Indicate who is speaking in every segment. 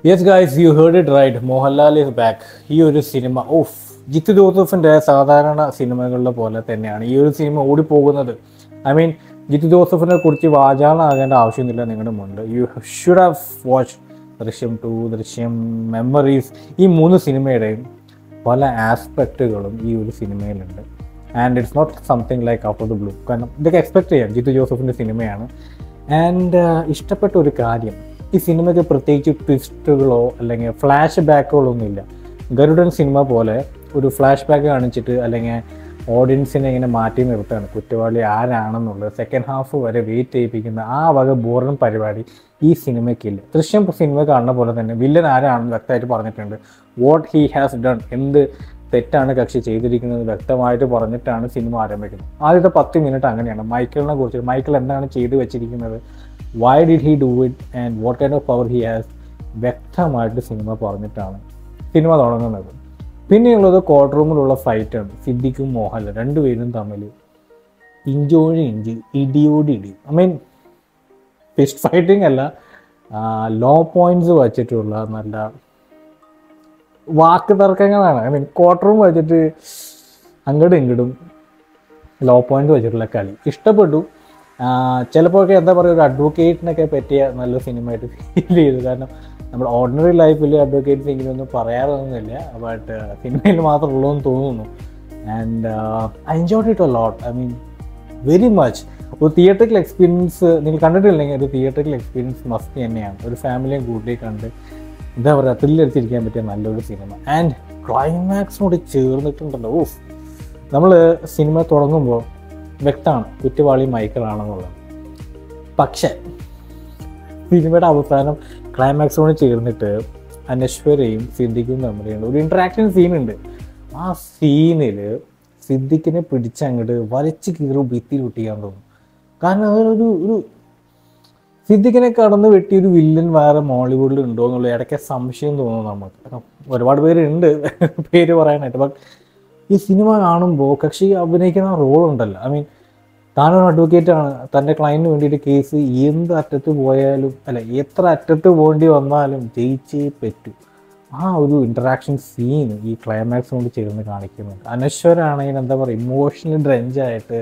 Speaker 1: Yes guys you heard it right Mohanlal is back ഈ ഒരു cinema of Jith ജോസഫിൻ്റെ സാധാരണ സിനിമകളിലെ പോലെ തന്നെയാണ് ഈ ഒരു സിനിമ ഓടിപ്പോകുന്നത് ഐ മീൻ ജിത്ത് ജോസഫിനെ കുറിച്ച് വാചാളനാകേണ്ട ആവശ്യമൊന്നുമില്ല നിങ്ങളുടെ മുണ്ട് you should have watch Drishyam two Drishyam memories ഈ മൂന്ന് സിനിമയുടെയും പല ആസ്പെക്റ്റുകളും ഈ ഒരു സിനിമയിലുണ്ട് and it's not something like out of the blue കാരണം ഇതൊക്കെ എക്സ്പെക്ട് ചെയ്യാം ജിത്തു ജോസഫിൻ്റെ സിനിമയാണ് ആൻഡ് ഇഷ്ടപ്പെട്ട ഒരു കാര്യം ഈ സിനിമയ്ക്ക് പ്രത്യേകിച്ച് ട്വിസ്റ്റുകളോ അല്ലെങ്കിൽ ഫ്ലാഷ് ബാക്കുകളോ ഒന്നുമില്ല ഗരുഡൻ സിനിമ പോലെ ഒരു ഫ്ലാഷ് ബാക്ക് കാണിച്ചിട്ട് അല്ലെങ്കിൽ ഓഡിയൻസിനെ ഇങ്ങനെ മാറ്റി നിർത്തുകയാണ് കുറ്റവാളി ആരാണെന്നുള്ളത് സെക്കൻഡ് ഹാഫ് വരെ വെയിറ്റ് ചെയ്യിപ്പിക്കുന്ന ആ വക ബോറിൻ പരിപാടി ഈ സിനിമയ്ക്കില്ല ദൃശ്യം സിനിമ കാണുന്ന പോലെ തന്നെ വില്ലൻ ആരാണെന്ന് വ്യക്തമായിട്ട് പറഞ്ഞിട്ടുണ്ട് വാട്ട് ഹീ ഹാസ് ഡൺ എന്ത് തെറ്റാണ് കക്ഷി ചെയ്തിരിക്കുന്നത് വ്യക്തമായിട്ട് പറഞ്ഞിട്ടാണ് സിനിമ ആരംഭിക്കുന്നത് ആദ്യത്തെ പത്ത് മിനിറ്റ് അങ്ങനെയാണ് മൈക്കിളിനെ കുറിച്ച് മൈക്കിൾ എന്താണ് ചെയ്തു വെച്ചിരിക്കുന്നത് why did he do it and what kind of power he has വ്യക്തമായിട്ട് സിനിമ പറഞ്ഞിട്ടാണ് സിനിമ തുടങ്ങുന്നത് പിന്നെയുള്ളത് കോർട്ട് റൂമിലുള്ള ഫൈറ്റാണ് സിദ്ദിഖും മോഹൻലാൽ രണ്ടുപേരും തമ്മിൽ ഇഞ്ചോഴി ഇഞ്ചി ഇടിയോടി ഇടി ഐ മീൻ ഫിസ്റ്റ് ഫൈറ്റിംഗ് അല്ല ലോ പോയിന്റ്സ് വച്ചിട്ടുള്ള നല്ല വാക്ക് തർക്കങ്ങളാണ് ഐ മീൻ കോർട്ട് റൂം വെച്ചിട്ട് അങ്ങോട്ടും ഇങ്ങോട്ടും ലോ പോയിന്റ് വെച്ചിട്ടുള്ള കളി ഇഷ്ടപ്പെട്ടു ചിലപ്പോഴൊക്കെ എന്താ പറയുക ഒരു അഡ്വക്കേറ്റിനൊക്കെ പറ്റിയ നല്ല സിനിമയായിട്ട് ഫീൽ ചെയ്തു കാരണം നമ്മുടെ ഓർഡിനറി ലൈഫിൽ അഡ്വക്കേറ്റ്സ് ഇങ്ങനെയൊന്നും പറയാറൊന്നുമില്ല ബട്ട് സിനിമയിൽ മാത്രമേ ഉള്ളൂ എന്ന് തോന്നുന്നു and I enjoy it a lot I mean very much ഒരു തിയേറ്ററിക്കൽ എക്സ്പീരിയൻസ് നിങ്ങൾ കണ്ടിട്ടില്ലെങ്കിൽ ഒരു തിയേറ്ററിക്കൽ എക്സ്പീരിയൻസ് മസ്റ്റ് തന്നെയാണ് ഒരു ഫാമിലിയും കൂട്ടി കണ്ട് എന്താ പറയുക ത്രില്ലടിച്ചിരിക്കാൻ പറ്റിയ നല്ലൊരു സിനിമ ആൻഡ് ക്ലൈമാക്സിനോട് ചേർന്നിട്ടുണ്ടല്ലോ ഓഫ് നമ്മൾ സിനിമ തുടങ്ങുമ്പോൾ വ്യക്തമാണ് കുറ്റവാളി മൈക്കിളാണെന്നുള്ളത് പക്ഷേ സിനിമയുടെ അവസാനം ക്ലൈമാക്സിനോട് ചേർന്നിട്ട് അനശ്വരയും സിദ്ദിഖും തമ്മിലുണ്ട് ഒരു ഇൻട്രാക്ഷൻ സീനുണ്ട് ആ സീനിൽ സിദ്ദിഖിനെ പിടിച്ചങ്ങോട്ട് വലിച്ചു കീറി ഭിത്തി പൊട്ടിക്കാൻ തോന്നും കാരണം അതൊരു ഒരു സിദ്ദിഖിനെ കടന്ന് വെട്ടിയ ഒരു വില്ലൻ വേറെ മോളിവുഡിൽ ഉണ്ടോ എന്നുള്ള ഇടയ്ക്ക് സംശയം തോന്നുന്നു നമുക്ക് കാരണം ഒരുപാട് പേരുണ്ട് പേര് പറയാനായിട്ട് ബട്ട് ഈ സിനിമ കാണുമ്പോൾ കക്ഷി അഭിനയിക്കുന്ന റോൾ ഉണ്ടല്ലോ ഐ മീൻ താനൊരു അഡ്വക്കേറ്റ് ആണ് തൻ്റെ ക്ലയൻറ്റിന് വേണ്ടിയിട്ട് കേസ് എന്ത് അറ്റത്ത് പോയാലും അല്ല എത്ര അറ്റത്ത് പോകേണ്ടി വന്നാലും ജയിച്ചേ പറ്റൂ ആ ഒരു ഇൻറ്ററാക്ഷൻ സീൻ ഈ ക്ലൈമാക്സ് കൊണ്ട് ചേർന്ന് കാണിക്കുന്നുണ്ട് അനശ്വരാണെങ്കിൽ എന്താ പറയുക ഇമോഷണലി ഡ്രെഞ്ചായിട്ട്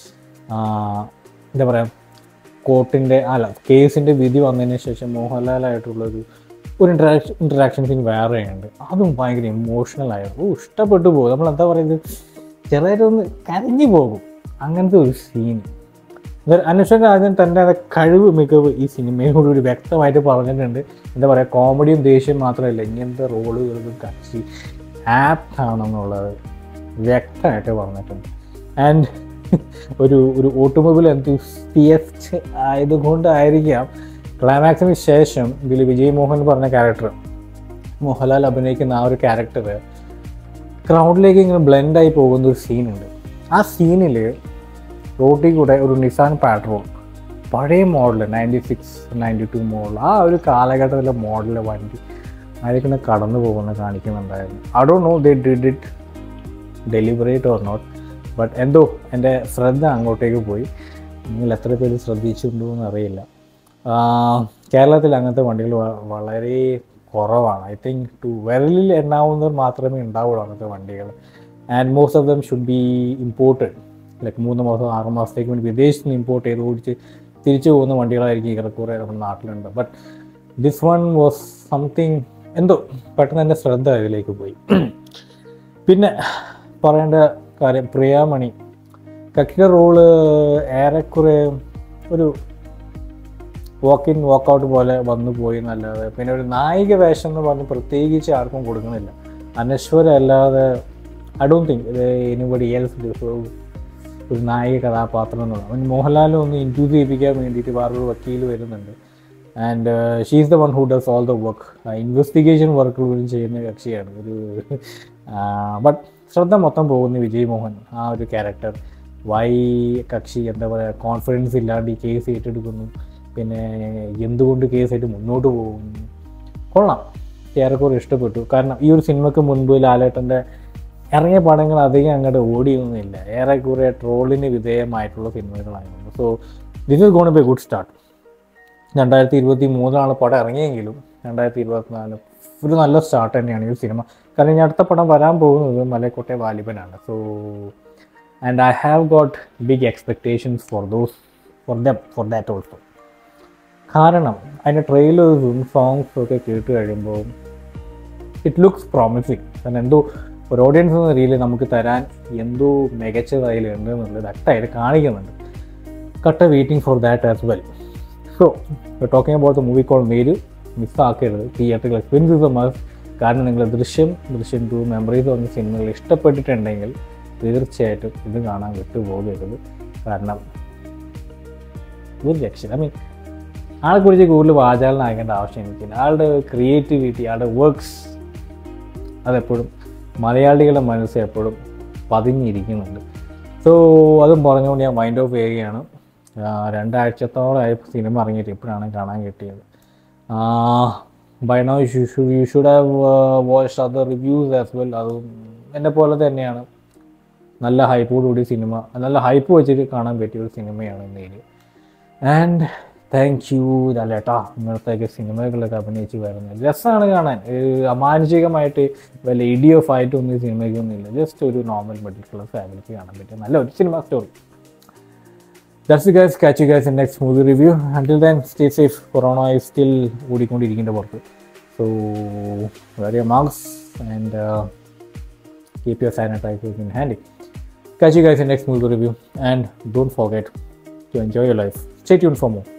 Speaker 1: എന്താ പറയുക കോർട്ടിൻ്റെ അല്ല കേസിൻ്റെ വിധി വന്നതിന് ശേഷം മോഹൻലാലായിട്ടുള്ളൊരു ഒരു ഇൻട്രാക്ഷൻ ഇൻട്രാക്ഷൻ സീൻ വേറെയുണ്ട് അതും ഭയങ്കര ഇമോഷണൽ ആയിരുന്നു ഓ ഇഷ്ടപ്പെട്ടു പോകും നമ്മൾ എന്താ പറയുന്നത് ചെറിയൊന്ന് കരഞ്ഞു പോകും അങ്ങനത്തെ ഒരു സീൻ അനുഷ്ഠ രാജൻ തൻ്റെ കഴിവ് മികവ് ഈ സിനിമയോട് ഒരു വ്യക്തമായിട്ട് പറഞ്ഞിട്ടുണ്ട് എന്താ പറയുക കോമഡിയും ദേഷ്യം മാത്രമല്ല ഇങ്ങനത്തെ റോളുകൾക്ക് കക്ഷി ആപ്റ്റ് ആണെന്നുള്ളത് വ്യക്തമായിട്ട് പറഞ്ഞിട്ടുണ്ട് ആൻഡ് ഒരു ഒരു ഓട്ടോമൊബൈൽ എന്തൂസിയസ്റ്റ് ആയതുകൊണ്ടായിരിക്കാം ക്ലൈമാക്സിന് ശേഷം ഇതിൽ വിജയ് മോഹൻ പറഞ്ഞ ക്യാരക്ടർ മോഹൻലാൽ അഭിനയിക്കുന്ന ആ ഒരു ക്യാരക്ടർ ക്രൗഡിലേക്ക് ഇങ്ങനെ ബ്ലെൻഡായി പോകുന്ന ഒരു സീനുണ്ട് ആ സീനിൽ റോഡിൽ കൂടെ ഒരു നിസാൻ പാട്രോൾ പഴയ model ninety six ninety two model ആ ഒരു കാലഘട്ടത്തിലെ മോഡലിലെ വണ്ടി അതിലേക്കിങ്ങനെ കടന്നു പോകുന്ന കാണിക്കുന്നുണ്ടായിരുന്നു I do know they did it deliberate or not but എന്തോ എൻ്റെ ശ്രദ്ധ അങ്ങോട്ടേക്ക് പോയി നിങ്ങൾ എത്ര പേര് ശ്രദ്ധിച്ചിട്ടുണ്ടോ എന്ന് അറിയില്ല കേരളത്തിൽ അങ്ങനത്തെ വണ്ടികൾ വളരെ കുറവാണ് ഐ തിങ്ക് ടു വിരലിൽ എണ്ണാവുന്നവർ മാത്രമേ ഉണ്ടാവുള്ളൂ അങ്ങനത്തെ വണ്ടികൾ and most of them should be imported like മൂന്ന് മാസം ആറ് മാസത്തേക്ക് വേണ്ടി വിദേശത്ത് നിന്ന് ഇമ്പോർട്ട് ചെയ്ത് ഓടിച്ച് തിരിച്ചു പോകുന്ന വണ്ടികളായിരിക്കും ഏറെക്കുറെ നമ്മുടെ നാട്ടിലുണ്ട് but this one was something എന്തോ പെട്ടെന്ന് എൻ്റെ ശ്രദ്ധ അതിലേക്ക് പോയി പിന്നെ പറയേണ്ട കാര്യം പ്രിയാമണി കക്കിയുടെ റോള് ഏറെക്കുറെ ഒരു വാക്ക് ഇൻ വാക്കൗട്ട് പോലെ വന്നു പോയി എന്നല്ലാതെ പിന്നെ ഒരു നായിക വേഷം എന്ന് പറഞ്ഞ് പ്രത്യേകിച്ച് ആർക്കും കൊടുക്കുന്നില്ല അനശ്വര അല്ലാതെ I don't think anybody else ഒരു നായിക കഥാപാത്രം എന്നുള്ളത് അവൻ മോഹൻലാലിനെ ഒന്ന് ഇൻക്ലൂസ് ചെയ്യിപ്പിക്കാൻ വേണ്ടിയിട്ട് വേറൊരു വക്കീൽ വരുന്നുണ്ട് and she's the one who does all the work investigation work പോലും ചെയ്യുന്ന കക്ഷിയാണ് ഒരു ബട്ട് ശ്രദ്ധ മൊത്തം പോകുന്ന വിജയ് മോഹൻ ആ ഒരു ക്യാരക്ടർ വൈ കക്ഷി എന്താ പറയുക കോൺഫിഡൻസ് ഇല്ലാണ്ട് ഈ കേസ് ഏറ്റെടുക്കുന്നു പിന്നെ എന്തുകൊണ്ട് കേസായിട്ട് മുന്നോട്ട് പോകുന്നു കൊള്ളാം ഏറെക്കുറെ ഇഷ്ടപ്പെട്ടു കാരണം ഈ ഒരു സിനിമയ്ക്ക് മുൻപ് ലാലേട്ടൻ്റെ ഇറങ്ങിയ പടങ്ങൾ അധികം അങ്ങോട്ട് ഓടിയൊന്നുമില്ല ഏറെക്കുറെ ട്രോളിന് വിധേയമായിട്ടുള്ള സിനിമകളായിരുന്നു so this is gonna be good start രണ്ടായിരത്തി ഇരുപത്തി മൂന്നിലാണ് പടം ഇറങ്ങിയെങ്കിലും രണ്ടായിരത്തി ഇരുപത്തിനാല് ഒരു നല്ല സ്റ്റാർട്ട് തന്നെയാണ് ഈ സിനിമ കാരണം ഇനി അടുത്ത പടം വരാൻ പോകുന്നത് മലക്കോട്ടെ വാലിബനാണ് so and I have got big expectations for those for them for that also കാരണം അതിൻ്റെ ട്രെയിലേഴ്സും സോങ്സും ഒക്കെ കേട്ട് കഴിയുമ്പോൾ ഇറ്റ് ലുക്സ് പ്രോമിസിങ് കാരണം എന്തോ ഒരു ഓഡിയൻസ് എന്ന രീതിയിൽ നമുക്ക് തരാൻ എന്തോ മികച്ചത് അതിലുണ്ട് എന്നുള്ളത് വ്യക്തമായിട്ട് കാണിക്കുന്നുണ്ട് കട്ട waiting for that as well so talking about the movie കോൾ മേര് മിസ്സാക്കരുത് തിയേറ്ററിൽ എക്സ്പീരിയൻസ് മസ് കാരണം നിങ്ങൾ ദൃശ്യം ദൃശ്യം ടു മെമ്മറീസ് വന്ന സിനിമകൾ ഇഷ്ടപ്പെട്ടിട്ടുണ്ടെങ്കിൽ തീർച്ചയായിട്ടും ഇത് കാണാൻ വിട്ടുപോകരുത് കാരണം ഒരു രക്ഷ ഐ മീൻ ആളെ കുറിച്ച് കൂടുതൽ വാചാലനാകേണ്ട ആവശ്യം എനിക്കില്ല ആളുടെ ക്രിയേറ്റിവിറ്റി ആളുടെ വർക്ക്സ് അതെപ്പോഴും മലയാളികളുടെ മനസ്സ് എപ്പോഴും പതിഞ്ഞിരിക്കുന്നുണ്ട് സോ അതും പറഞ്ഞുകൊണ്ട് ഞാൻ മൈൻഡ് ഓഫ് ചെയ്യുകയാണ് ആ, രണ്ടാഴ്ചത്തോളമായി സിനിമ ഇറങ്ങിയിട്ട് ഇപ്പോഴാണ് കാണാൻ കിട്ടിയത് by no you should you should have watch other reviews as well അതും എന്നെ പോലെ തന്നെയാണ് നല്ല ഹൈപ്പോടുകൂടി സിനിമ നല്ല ഹൈപ്പ് വെച്ചിട്ട് കാണാൻ പറ്റിയ ഒരു സിനിമയാണ് ഇന്നേല് ആൻഡ് താങ്ക് യു ലാലേട്ടാ ഇങ്ങനത്തെയൊക്കെ സിനിമകളിലൊക്കെ അഭിനയിച്ച് വരുന്നത് രസമാണ് കാണാൻ ഏഹ് അമാനുഷികമായിട്ട് വല്ല ഇഡിയോ ഫൈറ്റോ ഒന്നും ഈ സിനിമയ്ക്കൊന്നുമില്ല ജസ്റ്റ് ഒരു നോർമൽ മിഡിൽ ക്ലാസ് ഫാമിലിക്ക് കാണാൻ പറ്റിയ നല്ല ഒരു സിനിമ story that's guys catch you guys in next movie review until then stay safe corona is still ഓടിക്കൊണ്ടിരിക്കേണ്ട പുറത്ത് so wear masks and keep your sanitizers in handy. Catch you guys in next movie review and don't forget to enjoy your life. Stay tuned for more.